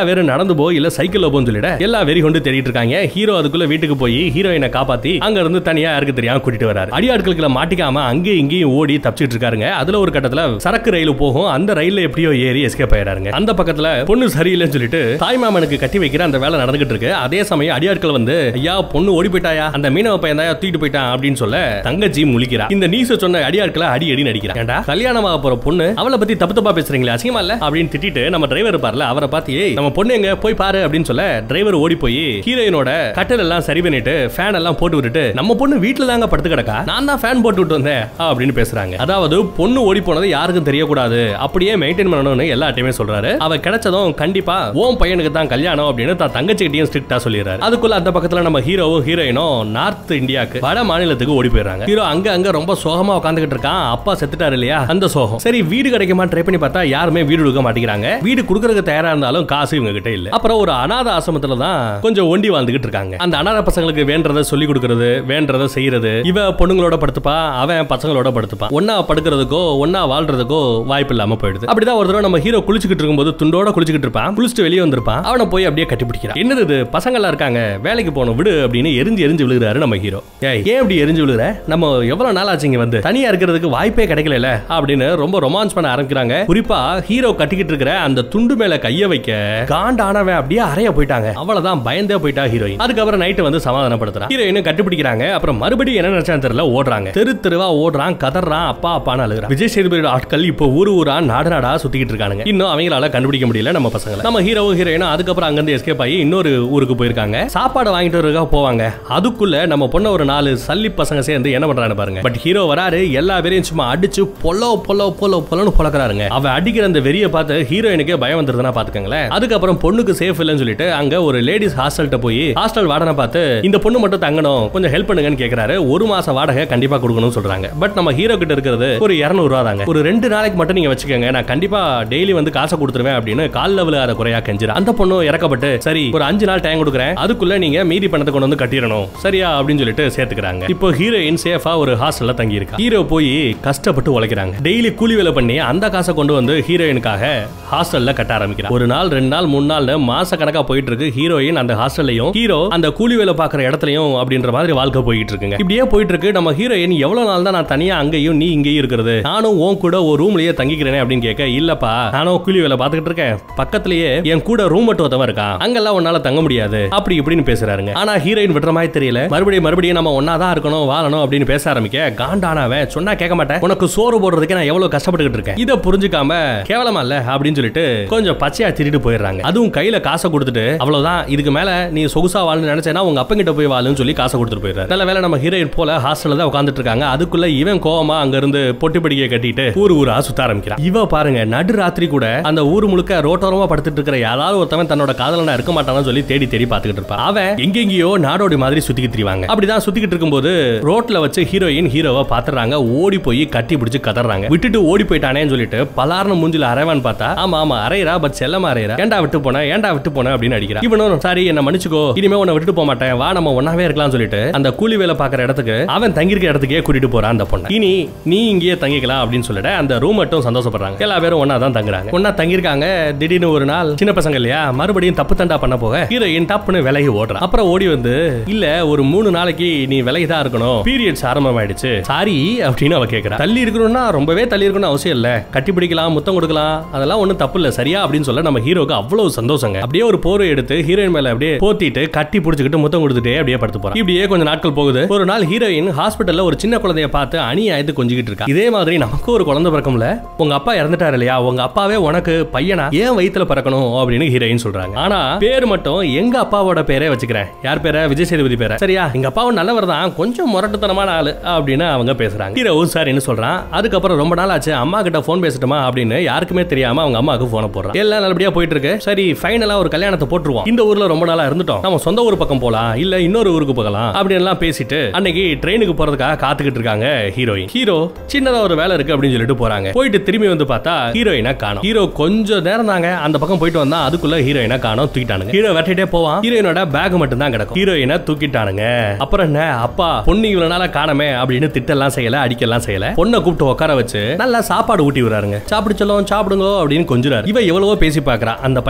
பேரும் நடந்து போய் இல்ல சைக்கிள்ல போன்னு சொல்லிட எல்லா வெறி கொண்டு தேடிட்டு இருக்காங்க ஹீரோ அதுக்குள்ள வீட்டுக்கு போய் ஹீரோயினை காப்பாத்தி அங்க இருந்து தனியா யாருக்கு தெரியாம கூட்டிட்டு வராரு அடியாட்களுக்குள்ள மாட்டிக்காம அங்கேயும் இங்கேயும் ஓடி தப்பிச்சிட்டு இருக்காருங்க அதுல ஒரு கட்டத்துல சரக்கு ரயில் போகும் அந்த ரயில்ல எப்படியோ ஏறி எஸ்கேப் ஆயிடாருங்க அந்த பக்கத்துல பொண்ணு சரியில்லைன்னு சொல்லிட்டு தாய்மாமனுக்கு கட்டி வைக்கிற அந்த வேலை நடந்துகிட்டு இருக்கு அதே சமயம் அடியாட்கள் வந்து ஐயா பொண்ணு ஓடி போயிட்டாயா அந்த மீனவ பையன் தான் தூக்கிட்டு போயிட்டான் அப்படின்னு சொல்ல தங்கச்சி முழிக்கிறா இந்த நீச சொன்ன அடியாட்களை அடி அடி நடிக்கிறா ஏண்டா கல்யாணம் ஆக போற பொண்ணு அவளை பத்தி தப்பு தப்பா பேசுறீங்களா அசிங்கமா இல்ல அப்படின்னு திட்டிட்டு நம்ம டிரைவர் இருப்பார்ல அவரை பார்த்து ஏய் நம்ம பொண்ணு எங்க போய் பாரு அப்படின்னு சொல்ல டிரைவர் ஓடி போய் ஹீரோயினோட கட்டில் எல்லாம் சரி பண்ணிட்டு ஃபேன் எல்லாம் போட்டு விட்டுட்டு நம்ம பொண்ணு வீட்டுல தாங்க படுத்து கிடக்கா நான் தான் ஃபேன் போட்டு விட்டு வந்தேன் அப்படின்னு பேசுறாங்க அதாவது பொண்ணு ஓடி போனது யாருக்கும் தெரியக்கூடாது அப்படியே மெயின்டைன் பண்ணணும்னு எல்லாத்தையுமே சொல்றாரு அவ கிடைச்சதும் கண்டிப்பா ஓம் பையனுக்கு தான் கல்யாணம் அப்படின்னு தான் தங்கச்சிகிட்டையும் ஸ்ட்ரிக்டா சொல்லிடுறாரு அதுக்குள்ள அந்த பக்கத்துல நம்ம ஹீரோவும் ஹீரோயினும் நார்த் இந்தியாக்கு வட மாநிலத்துக்கு ஓடி போயிடுறாங்க ஹீரோ அங்க அங்க ரொம்ப சோகமா உட்காந்துக்கிட்டு இருக்கான் அப்பா செத்துட்டாரு இல்லையா அந்த சோகம் சரி வீடு கிடைக்குமா ட்ரை பண்ணி பார்த்தா யாருமே வீடு கொடுக்க மாட்டேங்கிறாங்க வீடு கொடுக்கறதுக்கு தயாரா இருந்தாலும் காசு இவங்க கிட்ட இல்ல அப்புறம் ஒரு அனாத ஆசிரமத்துல தான் கொஞ்சம் ஒண்டி வாழ்ந்துகிட்டு இருக்காங்க அந்த அனாத பசங்களுக்கு வேண்டறத சொல்லி கொடுக்கறது வேண்டறத செய்யறது இவ பொண்ணுங்களோட படுத்துப்பா அவன் பசங்களோட படுத்துப்பான் ஒன்னா படுக்கிறதுக்கோ ஒன்னா வாழ்றதுக்கோ வாய்ப்பு இல்லாம போயிடுது அப்படிதான் ஒரு தடவை நம்ம ஹீரோ குளிச்சுக்கிட்டு இருக்கும்போது துண்டோட குளிச்சுக்கிட்டு இருப்பான் குளிச்சுட்டு வெளியே வந்திருப்பான் அவனை போய் அப்படியே கட்டி பிடிக்கிறான் என்னது இது பசங்க எல்லாம் இருக்காங்க வேலைக்கு போகணும் விடு அப்படின்னு எரிஞ்சு எரிஞ்சு விழுகிறாரு நம்ம ஹீரோ ஏய் ஏன் இப்படி எரிஞ்சு விழுகிற நம்ம எவ்வளவு நாள் ஆச்சு இங்க வந்து தனியா இருக்கிறதுக்கு வாய்ப்பே கிடைக்கல அப்படின்னு ரொம்ப ரொமான்ஸ் பண்ண ஆரம்பிக்கிறாங்க குறிப்பா ஹீரோ கட்டிக்கிட்டு இருக்கிற அந்த துண்டு மேல கைய வைக்க காண்டானவன் அப்படியே அறைய போயிட்டாங்க அவ்வளவுதான் பயந்தே போயிட்டா ஹீரோயின் அதுக்கப்புறம் நைட்டு வந்து சமாதானப்படுத்துறான் ஹீரோயின் கட்டிப்பிடிக்கிறாங்க அப்புறம் மறுபடியும் என்ன நினைச்சான்னு தெரியல ஓடுறாங்க தெரு தெருவா ஓடுறான் கதறான் அப்பா அப்பான்னு அழுகுறான் விஜய் சேதுபதி ஆட்கள் இப்போ ஊரு ஊரா நாடு நாடா சுத்திக்கிட்டு இருக்கானுங்க இன்னும் அவங்களால கண்டுபிடிக்க முடியல நம்ம பசங்களை நம்ம ஹீரோ ஹீரோயினும் அதுக்கப்புறம் அங்கிருந்து எஸ்கேப் ஆகி இன்னொரு ஊருக்கு போயிருக்காங்க சாப்பாடு வாங்கிட்டு வரதுக்காக போவாங்க அதுக்குள்ள நம்ம பொண்ண ஒரு நாலு சல்லி பசங்க சேர்ந்து என்ன பண்றாங்க பாருங்க பட் ஹீரோ வராரு எல்லா பேரையும் சும்மா அடிச்சு பொல்லோ பொல்லோ பொல்லோ பொல்லோன்னு பொழக்கிறாருங்க அவ அடிக்கிற அந்த வெறிய பார்த்து ஹீரோயினுக்கே பயம் வந்துருதுன்னா பாத்துக்கங்களேன் அதுக்கப்புறம் பொண்ணுக்கு சேஃப் இல்லைன்னு சொல்லிட்டு அங்க ஒரு லேடிஸ் ஹாஸ்டல்ட்ட போய் ஹாஸ்டல் வாடனை பார்த்து இந்த பொண்ணு மட்டும் தங்கணும் கொஞ்சம் ஹெல்ப் பண்ணுங்கன்னு கேக்குறாரு ஒரு மாசம் வாடகை கண்டிப்பா கொடுக்கணும்னு சொல்றாங்க பட் நம்ம ஹீரோ கிட்ட இருக்கிறது ஒரு 200 ரூபா தாங்க ஒரு ரெண்டு நாளைக்கு மட்டும் நீங்க வச்சுக்கோங்க நான் கண்டிப்பா டெய்லி வந்து காசை கொடுத்துருவேன் அப்படின்னு கால் லெவல் அதை குறையா கெஞ்சிரா அந்த பொண்ணு இறக்கப்பட்டு சரி ஒரு அஞ்சு நாள் டைம் கொடுக்குறேன் அதுக்குள்ள நீங்க மீதி பணத்தை கொண்டு வந்து கட்டிடணும் சரியா அப்படின்னு சொல்லிட்டு சேர்த்துக்கிறாங்க இப்போ ஹீரோயின் சேஃபா ஒரு ஹாஸ்டல்ல தங்கி இருக்கா ஹீரோ போய் கஷ்டப்பட்டு உழைக்கிறாங்க டெய்லி கூலி வேலை பண்ணி அந்த காசை கொண்டு வந்து ஹீரோயினுக்காக ஹாஸ்டல்ல கட்ட ஆரம்பிக்கிறான் ஒரு நாள் ரெண்டு நாள் மூணு நாள் மாச கணக்கா போயிட்டு இருக்கு ஹீரோயின் அந்த ஹாஸ்டல்லையும் ஹீரோ அந்த கூலி வேலை பாக்குற இடத்துலயும் அப்படின்ற மாதிரி வாழ்க்கை போயிட்டு இருக்குங்க இப்படியே போயிட்டு இருக்கு நம்ம ஹீரோயின் எவ்வளவு நாள் தான் நான் தனியா அங்கேயும் நீ இங்கேயும் இருக்கிறது நானும் உன் கூட ஒரு ரூம்லயே தங்கிக்கிறேனே அப்படின்னு கேட்க இல்லப்பா நானும் கூலி வேலை பார்த்துக்கிட்டு இருக்கேன் பக்கத்துலயே என் கூட ரூம் மட்டும் ஒருத்தவன் இருக்கான் அங்கெல்லாம் உன்னால தங்க முடியாது அப்படி இப்படின்னு பேசுறாருங்க ஆனா ஹீரோயின் விடுற மாதிரி தெரியல மறுபடியும் மறுபடியும் நம்ம ஒன்னா தான் இருக்கணும் வாழணும் அப்படின்னு பேச ஆரம்பிக்க காண்டானவன் சொன்னா கேட்க மாட்டேன் உனக்கு சோறு போடுறதுக்கு நான் எவ்வளவு கஷ்டப்பட்டுக்கிட்டு இருக்கேன் இதை புரிஞ்சுக்காம கேவலமா இல்ல அப்படின்னு சொல்லிட்டு கொஞ்சம் பச்சையா திருட்டு போயிடுறாங்க அதுவும் கையில காசை கொடுத்துட்டு அவ்வளவுதான் இதுக்கு மேல நீ சொகுசா வாழணும்னு நினைச்சேன்னா உங்க அப்பா கிட்ட போய் வாழுன்னு சொல்லி காசை கொடுத்துட்டு போயிடுறாரு நல்ல வேலை நம்ம ஹீரோயின் போல ஹாஸ்டல்ல தான் உட்காந்துட்டு இருக்காங்க அதுக்குள்ள இவன் கோவமா அங்க இருந்து பொட்டி படிக்கையை கட்டிட்டு ஊர் ஊரா சுத்த ஆரம்பிக்கிறான் இவ பாருங்க நடு ராத்திரி கூட அந்த ஊர் முழுக்க ரோட்டோரமா படுத்துட்டு இருக்கிற யாராவது ஒருத்தவன் தன்னோட காதலனா இருக்க மாட்டான்னு சொல்லி தேடி தேடி பாத்துக்கிட்டு இருப்பான் அவன் எங்கெங்கயோ நாடோடி மாதிரி சுத்திக்கிட்டு திரிவாங்க அப்படிதான் சுத்திக்கிட்டு இருக்கும்போது ரோட்ல வச்சு ஹீரோயின் ஹீரோவை பாத்துறாங்க ஓடி போய் கட்டி பிடிச்சு கதறாங்க விட்டுட்டு ஓடி போயிட்டானேன்னு சொல்லிட்டு பலார்னு மூஞ்சில அரைவான்னு பார்த்தா ஆமா ஆமா அரையரா பட் செல்லமா அரையரா ஏன்டா விட்டு போன ஏன்டா விட்டு போன அப்படின்னு அடிக்கிறா இவனும் சாரி என்ன மன்னிச்சுக்கோ இனிமே உன்னை விட்டுட்டு போக மாட்டேன் வா நம்ம ஒன்னாவே இருக்கலாம்னு சொல்லிட்டு அந்த கூலி வேலை பாக்குற இடத்துக்கு அவன் தங்கியிருக்க இடத்துக்கே கூட்டிட்டு போறான் அந்த பொண்ணை இனி நீ இங்கேயே தங்கிக்கலாம் அப்படின்னு சொல்லிட்டு அந்த ரூம் மட்டும் சந்தோஷப்படுறாங்க எல்லா பேரும் ஒன்னா தான் தங்குறாங்க ஒன்னா தங்கியிருக்காங்க திடீர்னு ஒரு நாள் சின்ன பசங்க இல்லையா மறுபடியும் தப்பு தண்டா பண்ண போக ஹீரோயின் டப்புன்னு விலகி ஓடுறான் அப்புறம் ஓடி வந்து இல்ல ஒரு மூணு நாளைக்கு நீ விலகி தான் இருக்கணும் பீரியட்ஸ் ஆரம்பமாயிடுச்சு சாரி அப்படின்னு அவ கேக்குறா தள்ளி இருக்கணும்னா ரொம்பவே தள்ளி இருக்கணும் அவசியம் இல்ல கட்டி பிடிக்கலாம் முத்தம் கொடுக்கலாம் அதெல்லாம் ஒண்ணும் தப்பு இல்ல சரியா அப்படின்னு சொல்ல நம்ம ஹீரோக்கு அவ்வளவு சந்தோஷங்க அப்படியே ஒரு போரை எடுத்து ஹீரோயின் மேல அப்படியே போத்திட்டு கட்டி பிடிச்சிக்கிட்டு முத்தம் கொடுத்துட்டே அப்படியே படுத்து போறான் இப்படியே கொஞ்சம் நாட்கள் போகுது ஒரு நாள் ஹீரோயின் ஹாஸ்பிட்டல்ல ஒரு சின்ன குழந்தைய பார்த்து அணி ஆயத்து கொஞ்சிக்கிட்டு இருக்கா இதே மாதிரி நமக்கு ஒரு குழந்தை பிறக்கும்ல உங்க அப்பா இறந்துட்டாரு இல்லையா உங்க அப்பாவே உனக்கு பையனா ஏன் வயித்துல பிறக்கணும் அப்படின்னு ஹீரோயின் சொல்றாங்க ஆனா பேர் மட்டும் எங்க அப்பாவோட பேரே வச்சுக்கிறேன் யார் பேரை விஜய் சேதுபதி பேரை சரியா எங்க அப்பாவும் நல்லவர் தான் கொஞ்சம் முரட்டுத்தனமான ஆளு அப்படின்னு அவங்க பேசுறாங்க ஹீரோவும் சாரின்னு சொல்றான் அதுக்கப்புறம் ரொம்ப நாள் ஆச்சு அம்மா கிட்ட போன் பேசட்டுமா அப்படின்னு யாருக்குமே தெரியாம அவங்க அம்மாவுக்கு போன போடுறான் எல்லாம் நல்லபடியா போயிட்டு இருக்கு சரி ஃபைனலா ஒரு கல்யாணத்தை போட்டுருவோம் இந்த ஊர்ல ரொம்ப நாளா இருந்துட்டோம் நம்ம சொந்த ஊர் பக்கம் போலாம் இல்ல இன்னொரு ஊருக்கு போகலாம் அப்படின்னு எல்லாம் பேசிட்டு அன்னைக்கு ட்ரெயினுக்கு போறதுக்காக காத்துக்கிட்டு இருக்காங்க ஹீரோயின் ஹீரோ சின்னதா ஒரு வேலை இருக்கு அப்படின்னு சொல்லிட்டு போறாங்க போயிட்டு திரும்பி வந்து பார்த்தா ஹீரோயினை காணும் ஹீரோ கொஞ்சம் நேரம் தாங்க அந்த பக்கம் போயிட்டு வந்தா அதுக்குள்ள ஹீரோயினை காணும் தூக்கிட்டானுங்க ஹீரோ வெட்டிட்டே போவான் ஹீரோயினோட பேக் மட்டும் தான் கிடக்கும் ஹீரோயினை தூக்கிட்டானுங்க அப்புறம் என்ன அப்பா பொண்ணு இவ்வளவு நாளா காணமே அப்படின்னு திட்டெல்லாம் செய்யல அடிக்கலாம் செய்யல பொண்ணை கூப்பிட்டு உட்கார வச்சு நல்லா சாப்பாடு ஊட்டி விடுறாருங்க சாப்பிடு சொல்லும் சாப்பிடுங்க அப்படின்னு கொஞ்சுறாரு இவ எவ்வளவோ பேசி பாக்குறா அந்த பையன்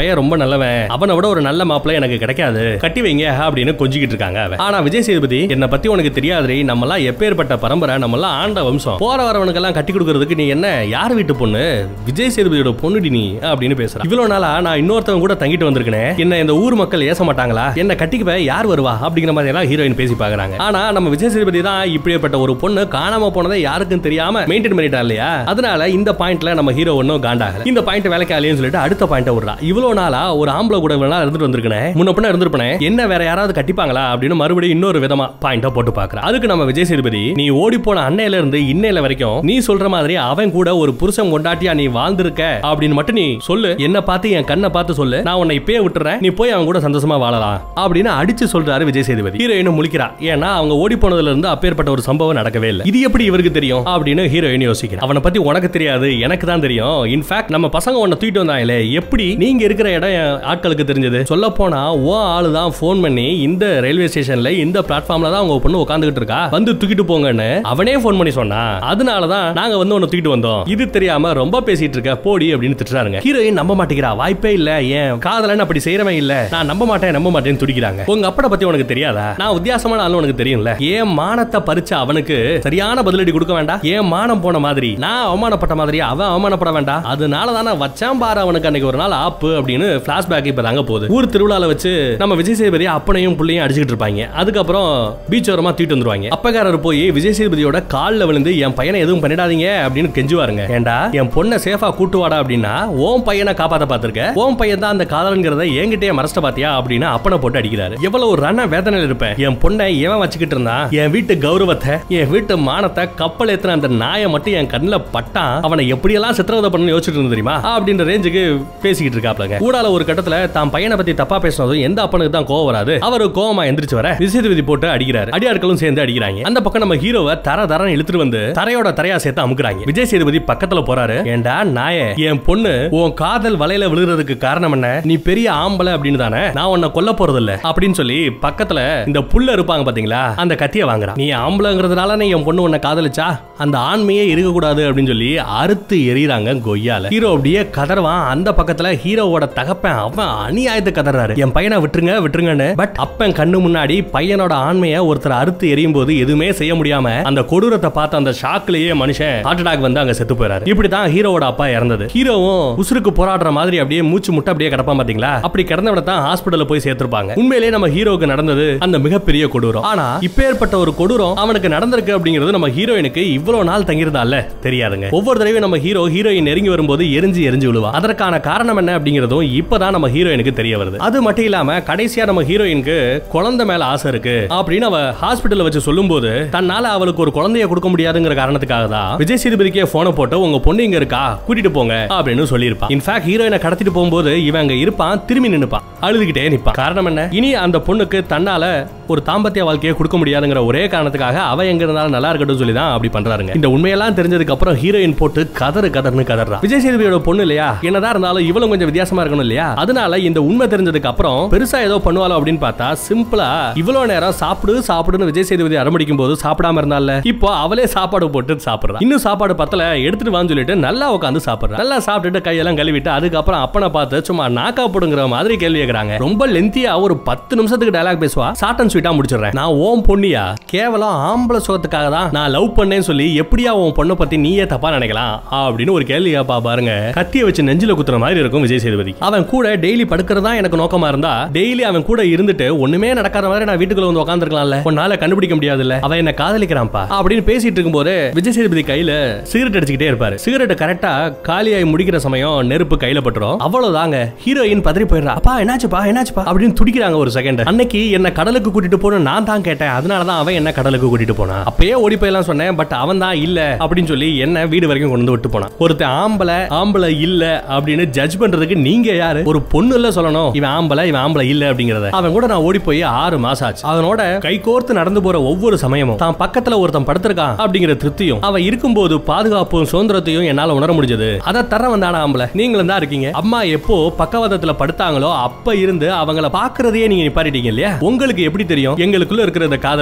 பையன் ரொம்ப நல்லவன் அவனை விட ஒரு நல்ல மாப்பிள்ளை எனக்கு கிடைக்காது கட்டி வைங்க அப்படின்னு கொஞ்சிக்கிட்டு இருக்காங்க அவன் ஆனா விஜய் சேதுபதி என்ன பத்தி உனக்கு தெரியாதுரி நம்ம எல்லாம் எப்பேற்பட்ட பரம்பரை நம்ம எல்லாம் ஆண்ட வம்சம் போற வரவனுக்கெல்லாம் கட்டி கொடுக்கறதுக்கு நீ என்ன யார் வீட்டு பொண்ணு விஜய் சேதுபதியோட பொண்ணுடி நீ அப்படின்னு பேசுறான் இவ்வளவு நாளா நான் இன்னொருத்தவங்க கூட தங்கிட்டு வந்திருக்கேன் என்ன இந்த ஊர் மக்கள் ஏச மாட்டாங்களா என்ன கட்டிக்க யார் வருவா அப்படிங்கிற மாதிரி எல்லாம் ஹீரோயின் பேசி பாக்குறாங்க ஆனா நம்ம விஜய் சேதுபதி தான் இப்படிப்பட்ட ஒரு பொண்ணு காணாம போனதை யாருக்கும் தெரியாம மெயின்டைன் பண்ணிட்டா இல்லையா அதனால இந்த பாயிண்ட்ல நம்ம ஹீரோ ஒன்னும் காண்டாகல இந்த பாயிண்ட் வேலைக்கு ஆலையும் சொல்லிட்டு அடுத்த பாயிண்ட் விடுறா இவ்வளவு நாளா ஒரு ஆம்பளை கூட இவ்வளவு நாள் இருந்துட்டு வந்திருக்கேன் முன்ன பின்ன இருந்திருப்பேன் என்ன வேற யாராவது கட்டிப்பாங்களா அப்படின்னு மறுபடியும் இன்னொரு விதமா பாயிண்ட போட்டு பாக்குறேன் அதுக்கு நம்ம விஜய் சேதுபதி நீ ஓடி போன அன்னையில இருந்து இன்னையில வரைக்கும் நீ சொல்ற மாதிரி அவன் கூட ஒரு புருஷன் கொண்டாட்டியா நீ வாழ்ந்திருக்க அப்படின்னு மட்டும் நீ சொல்லு என்ன பார்த்து என் கண்ணை பார்த்து சொல்லு நான் உன்னை இப்பயே விட்டுறேன் நீ போய் அவன் கூட சந்தோஷமா வாழலாம் அப்படின்னு அடிச்சு சொல்றாரு விஜய் சேதுபதி ஹீரோயின் முழிக்கிறா ஏன்னா அவங்க ஓடி போனதுல இருந்து அப்பேற்பட்ட ஒரு சம்பவம் நடக்கவே இல்லை இது எப்படி இவருக்கு தெரியும் அப்படின்னு ஹீரோயின் யோசிக்கிறேன் அவனை பத்தி உனக்கு தெரியாது எனக்கு தான் தெரியும் இன்ஃபேக்ட் நம்ம பசங்க உன்னை தூக்கிட்டு வந்தாங்களே எப்படி நீங்க இருக்கிற இடம் என் ஆட்களுக்கு தெரிஞ்சது சொல்ல போனா ஓ ஆளு தான் போன் பண்ணி இந்த ரயில்வே ஸ்டேஷன்ல இந்த பிளாட்ஃபார்ம்ல தான் உங்க பொண்ணு உட்காந்துக்கிட்டு இருக்கா வந்து தூக்கிட்டு போங்கன்னு அவனே போன் பண்ணி சொன்னா அதனால தான் நாங்க வந்து உன்னை தூக்கிட்டு வந்தோம் இது தெரியாம ரொம்ப பேசிட்டு இருக்க போடி அப்படின்னு திட்டுறாருங்க ஹீரோயின் நம்ப மாட்டேங்கிறா வாய்ப்பே இல்ல ஏன் காதலன் அப்படி செய்யறவன் இல்ல நான் நம்ப மாட்டேன் நம்ப மாட்டேன்னு துடிக்கிறாங்க உங்க அப்பட பத்தி உனக்கு தெரியாதா நான் வித்தியாசமான ஆளு உனக்கு தெரியும்ல ஏன் மானத்தை பறிச்ச அவனுக்கு சரியான பதிலடி கொடுக்க வேண்டாம் ஏன் மானம் போன மாதிரி நான் அவமானப்பட்ட மாதிரி அவன் அவமானப்பட வேண்டாம் அதனால தானே வச்சான் பாரு அவனுக்கு அன்னைக்கு ஒரு நாள் ஆப்பு அப்படின்னு பிளாஷ்பேக் இப்ப தாங்க போகுது ஊர் திருவிழால வச்சு நம்ம விஜய் சேதுபதி அப்பனையும் புள்ளையும் அடிச்சுக்கிட்டு இருப்பாங்க அதுக்கப்புறம் பீச் ஓரமா தூக்கிட்டு வந்துருவாங்க அப்பகாரர் போய் விஜய் சேதுபதியோட கால்ல விழுந்து என் பையனை எதுவும் பண்ணிடாதீங்க அப்படின்னு கெஞ்சுவாருங்க ஏண்டா என் பொண்ணை சேஃபா கூட்டு வாடா அப்படின்னா ஓன் பையனை காப்பாத்த பாத்திருக்க ஓன் பையன் தான் அந்த காதலங்கிறத என்கிட்டயே மறைச்சிட்ட பாத்தியா அப்படின்னு அப்பனை போட்டு அடிக்கிறாரு எவ்வளவு ஒரு ரண வேதனையில் இருப்பேன் என் பொண்ணை எவன் வச்சுக்கிட்டு இருந்தான் என் வீட்டு கௌரவத்தை என் வீட்டு மானத்தை கப்பல் ஏத்துன அந்த நாயை மட்டும் என் கண்ணுல பட்டான் அவனை எப்படியெல்லாம் சித்திரவதை பண்ணு யோசிச்சுட்டு இருந்த தெரியுமா அப்படின்ற ரேஞ்சுக்கு பேசிக்கிட்டு இருக்காப்லங்க கூடால ஒரு கட்டத்துல தான் பையனை பத்தி தப்பா பேசினதும் எந்த அப்பனுக்கு தான் கோவம் வராது அவரு கோவமா எந்திரிச்சு வர விசேதுபதி போட்டு அடிக்கிறாரு அடியாட்களும் சேர்ந்து அடிக்கிறாங்க அந்த பக்கம் நம்ம ஹீரோவை தர தரன்னு இழுத்துட்டு வந்து தரையோட தரையா சேர்த்து அமுக்குறாங்க விஜய் சேதுபதி பக்கத்துல போறாரு ஏண்டா நாயே என் பொண்ணு உன் காதல் வலையில விழுகிறதுக்கு காரணம் என்ன நீ பெரிய ஆம்பளை அப்படின்னு தானே நான் உன்னை கொல்ல போறது இல்ல அப்படின்னு சொல்லி பக்கத்துல இந்த புல்ல இருப்பாங்க பாத்தீங்களா அந்த கத்திய வாங்குறான் நீ ஆம்பளைங்கிறதுனால நீ என் பொண்ணு உன்னை காதலிச்சா அந்த ஆண்மையே இருக்க கூடாது அப்படின்னு சொல்லி அறுத்து எறிகிறாங்க கொய்யால ஹீரோ அப்படியே கதறவான் அந்த பக்கத்துல ஹீரோவோட தகப்பன் அவன் அநியாயத்து கதறாரு என் பையனை விட்டுருங்க விட்டுருங்கன்னு பட் அப்பன் கண்ணு முன்னாடி பையனோட ஆண்மையை ஒருத்தர் அறுத்து எரியும் போது எதுவுமே செய்ய முடியாம அந்த கொடூரத்தை பார்த்த அந்த ஷாக்லயே மனுஷன் ஹார்ட் அட்டாக் வந்து அங்க செத்து போறாரு இப்படிதான் ஹீரோவோட அப்பா இறந்தது ஹீரோவும் உசுருக்கு போராடுற மாதிரி அப்படியே மூச்சு முட்டை அப்படியே கிடப்பான் பாத்தீங்களா அப்படி கிடந்தவன தான் ஹாஸ்பிடல்ல போய் சேர்த்திருப்பாங்க உண்மையிலேயே நம்ம ஹீரோக்கு நடந்தது அந்த மிகப்பெரிய கொடூரம் ஆனா இப்பேற்பட்ட ஒரு கொடூரம் அவனுக்கு நடந்திருக்கு அப்படிங்கிறது நம்ம ஹீரோயினுக்கு இவ்வளவு நாள் தங்கியிருந்தால தெரியாதுங்க ஒவ்வொரு தடவையும் நம்ம ஹீரோ ஹீரோயின் நெருங்கி வரும்போது எரிஞ்சு எரிஞ்சு விழுவா அதற்கான காரணம் என்ன அப்படிங்கிறதும் இப்பதான் நம்ம ஹீரோயினுக்கு தெரிய வருது அது மட்டும் இல்லாம கடைசியா நம்ம ஹீரோயினுக்கு குழந்தை மேல ஆசை இருக்கு அப்படின்னு அவ ஹாஸ்பிடல்ல வச்சு சொல்லும்போது தன்னால அவளுக்கு ஒரு குழந்தைய கொடுக்க முடியாதுங்கிற காரணத்துக்காக தான் விஜய் சேதுபதிக்கே போனை போட்டு உங்க பொண்ணு இங்க இருக்கா கூட்டிட்டு போங்க அப்படின்னு சொல்லியிருப்பான் இன்ஃபேக்ட் ஹீரோயினை கடத்திட்டு போகும்போது இவன் அங்க இருப்பான் திரும்பி நின்னுப்பான் அழுதுகிட்டே நிப்பான் காரணம் என்ன இனி அந்த பொண்ணுக்கு தன்னால ஒரு தாம்பத்திய வாழ்க்கையை கொடுக்க முடியாதுங்கிற ஒரே காரணத்துக்காக அவ எங்க இருந்தாலும் நல்லா இருக்கட்டும் சொல்லி தான் அப்படி பண்றாருங்க இந்த உண்மையெல்லாம் தெரிஞ்சதுக்கு அப்புறம் ஹீரோயின் போட்டு கதறு கதர்னு கதறா விஜய் சேதுபதியோட பொண்ணு இல்லையா என்னதான் இருந்தாலும் இவளும் கொஞ்சம் வித்தியாசமா இருக்கணும் இல்லையா அதனால இந்த உண்மை தெரிஞ்சதுக்கு அப்புறம் பெருசா ஏதோ பண்ணுவாளோ அப்படின்னு பார்த்தா சிம்பிளா இவ்வளவு நேரம் சாப்பிடு சாப்பிடுன்னு விஜய் சேதுபதி அரமடிக்கும் போது சாப்பிடாம இருந்தால இப்போ அவளே சாப்பாடு போட்டு சாப்பிடுறா இன்னும் சாப்பாடு பத்தல எடுத்துட்டு வான்னு சொல்லிட்டு நல்லா உட்காந்து சாப்பிடுறா நல்லா சாப்பிட்டுட்டு கையெல்லாம் கழுவிட்டு அதுக்கப்புறம் அப்பனை பார்த்து சும்மா நாக்கா போடுங்கிற மாதிரி கேள்வி கேக்குறாங்க ரொம்ப லென்த்தியா ஒரு பத்து நிமிஷத்துக்கு டயலாக் பேசுவா ஷார்ட் அண்ட் ஸ்வீட்டா முடிச்சிடுறேன் நான் ஓம் பொண்ணியா கேவலம் ஆம்பளை சுகத்துக்காக தான் நான் லவ் பண்ணேன்னு சொல்லி எப்படியா உன் பொண்ணை பத்தி நீயே தப்பா நினைக்கலாம் அப்படின்னு ஒரு கேள்வி கேப்பா பாருங்க கத்திய வச்சு நெஞ்சில குத்துற மாதிரி இருக்கும் விஜய் சேதுபதி அவன் கூட டெய்லி படுக்கிறதா எனக்கு நோக்கமா இருந்தா டெய்லி அவன் கூட இருந்துட்டு ஒண்ணுமே நடக்காத மாதிரி நான் வீட்டுக்குள்ள வந்து உட்காந்துருக்கலாம்ல உன்னால கண்டுபிடிக்க முடியாதுல்ல அவன் என்ன காதலிக்கிறான்ப்பா அப்படின்னு பேசிட்டு இருக்கும்போது விஜய் சேதுபதி கையில சிகரெட் அடிச்சுக்கிட்டே இருப்பாரு சிகரெட் கரெக்டா காலியாகி முடிக்கிற சமயம் நெருப்பு கையில பட்டுரும் அவ்வளவுதாங்க ஹீரோயின் பதறி போயிடுறா அப்பா என்னாச்சுப்பா என்னாச்சுப்பா அப்படின்னு துடிக்கிறாங்க ஒரு செகண்ட் அன்னைக்கு என்ன கடலுக்கு கூட்டிட்டு போகணும் நான் தான் கேட்டேன் அதனாலதான் அவன் என்ன கடலுக்கு கூட்டிட்டு போனான் அப்பயே ஓடி போயெல்லாம் சொன்னேன் பட் அவன் தான் இல்ல அப்படின்னு சொல்லி என்ன வீடு வரைக்கும் கொண்டு வந்து விட்டு போனான் ஒருத்தன் ஆம்பளை ஆம்பளை இல்ல அப்படின்னு ஜட்ஜ் பண்றதுக்கு நீங்க யாரு ஒரு பொண்ணு இல்ல சொல்லணும் இவன் ஆம்பளை இவன் ஆம்பளை இல்ல அப்படிங்கறத அவன் கூட நான் ஓடி போய் ஆறு மாசம் ஆச்சு அவனோட கை கோர்த்து நடந்து போற ஒவ்வொரு சமயமும் தான் பக்கத்துல ஒருத்தன் படுத்திருக்கான் அப்படிங்கிற திருப்தியும் அவன் இருக்கும்போது பாதுகாப்பும் சுதந்திரத்தையும் என்னால உணர முடிஞ்சது அதை தர வந்தான ஆம்பளை நீங்களும் தான் இருக்கீங்க அம்மா எப்போ பக்கவாதத்துல படுத்தாங்களோ அப்ப இருந்து அவங்கள பாக்குறதையே நீங்க நிப்பாட்டிட்டீங்க இல்லையா உங்களுக்கு எப்படி தெரியும் எங்களுக்குள்ள இருக்கிற இந்த காதலை பத்தி அப்படி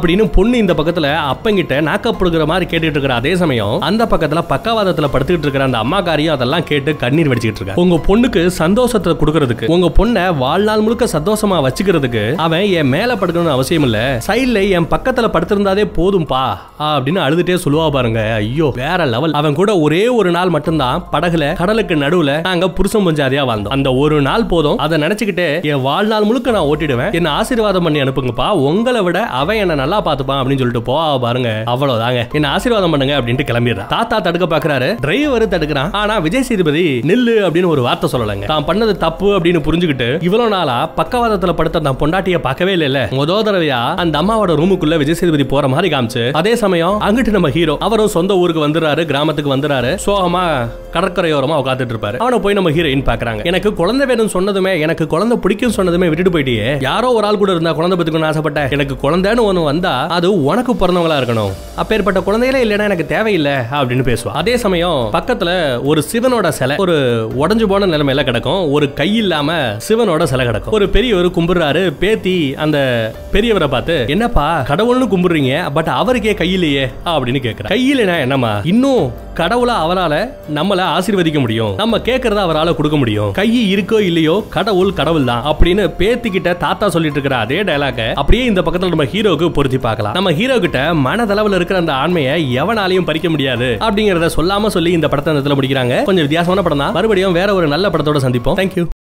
அப்படின்னு பொண்ணு இந்த பக்கத்துல அப்பங்கிட்ட நாக்கப்படுகிற மாதிரி கேட்டுட்டு இருக்கிற அதே சமயம் அந்த பக்கத்துல பக்கவாதத்துல படுத்துக்கிட்டு இருக்கிற அந்த அம்மாக்காரியும் அதெல்லாம் கேட்டு கண்ணீர் வடிச்சுக்கிட்டு இருக்கா உங்க பொண்ணுக்கு சந்தோஷத்தை கொடுக்கறதுக்கு உங்க பொண்ணை வாழ்நாள் முழுக்க சந்தோஷமா வச்சுக்கிறதுக்கு அவன் என் மேல படுக்கணும்னு அவசியம் இல்ல சைட்ல என் பக்கத்துல படுத்திருந்தாதே போதும்பா அப்படின்னு அழுதுட்டே சொல்லுவா பாருங்க ஐயோ வேற லெவல் அவன் கூட ஒரே ஒரு நாள் மட்டும்தான் படகுல கடலுக்கு நடுவுல நாங்க புருஷன் பஞ்சாதியா வாழ்ந்தோம் அந்த ஒரு நாள் போதும் அதை நினைச்சுக்கிட்டு என் வாழ்நாள் முழுக்க நான் ஓட்டிடுவேன் என்ன ஆசீர்வாதம் பண்ணி அனுப்புங்கப்பா உங்களை விட அவன் என்ன நல்லா பாத்துப்பான் அப்படின்னு சொல்லிட்டு போவா பாருங்க அவ்வளவுதாங்க என்ன ஆசீர்வாதம் பண்ணுங்க அப்படின்ட்டு கிளம்பிடுறா தாத்தா தடுக்க பாக்குறாரு டிரைவர் தடுக்கிறான் ஆனா விஜய் சேதுபதி நில்லு அப்படின்னு ஒரு வார்த்தை சொல்லலைங்க தான் பண்ணது தப்பு அப்படின்னு புரிஞ்சுக்கிட்டு இவ்வளவு நாளா பக்கவாதத்துல படுத்த தான் பொண்டாட்டிய பார்க்கவே இல்ல முத தடவையா அந்த அம்மாவோட ரூமுக்குள்ள விஜய் சேதுபதி போற மாதிரி காமிச்சு அதே சமயம் அங்கிட்டு நம்ம ஹீரோ அவரும் சொந்த ஊருக்கு வந்துறாரு கிராமத்துக்கு வந்துறாரு சோகமா கடற்கரையோரமா உட்காந்துட்டு இருப்பாரு அவனை போய் நம்ம ஹீரோயின் பாக்குறாங்க எனக்கு குழந்தை வேணும் சொன்னதுமே எனக்கு குழந்தை பிடிக்கும் சொன்னதுமே விட்டுட்டு போயிட்டியே யாரோ ஒரு ஆள் கூட இருந்தா குழந்தை பெற்றுக்கணும்னு ஆசைப்பட்டேன் எனக்கு குழந்தைன்னு ஒண்ணு வந்தா அது உனக்கு பிறந்தவங்களா இருக்கணும் அப்பேற்பட்ட குழந்தைகளே இல்லைன்னா எனக்கு தேவையில்லை அப்படின்னு பேசுவா அதே சமயம் பக்கத்துல ஒரு சிவனோட சிலை ஒரு உடஞ்சு போன நிலைமையில கிடக்கும் ஒரு கை இல்லாம சிவனோட சிலை கிடக்கும் ஒரு பெரியவர் கும்பிடுறாரு பேத்தி அந்த பெரியவரை பார்த்து என்னப்பா கடவுள்னு கும்பிடுறீங்க பட் அவருக்கே கையிலேயே அப்படின்னு கேக்குறா கையிலனா என்னம்மா இன்னும் கடவுளா அவரால நம்மள ஆசீர்வதிக்க முடியும் நம்ம கேட்கறத அவரால கொடுக்க முடியும் கை இருக்கோ இல்லையோ கடவுள் கடவுள் தான் அப்படின்னு பேத்திக்கிட்ட தாத்தா சொல்லிட்டு இருக்கிற அதே டயலாக அப்படியே இந்த பக்கத்துல நம்ம ஹீரோக்கு பொருத்தி பார்க்கலாம் நம்ம ஹீரோ கிட்ட மனதளவுல இருக்கிற அந்த ஆண்மையை எவனாலையும் பறிக்க முடியாது அப்படிங்கறத சொல்லாம சொல்லி இந்த படத்தை இந்த இடத்துல முடிக்கிறாங்க கொஞ்சம் வித்தியாசமான படம் தான் மறுபடியும் வேற ஒரு நல்ல படத்தோட சந்திப்போம் தேங்க்யூ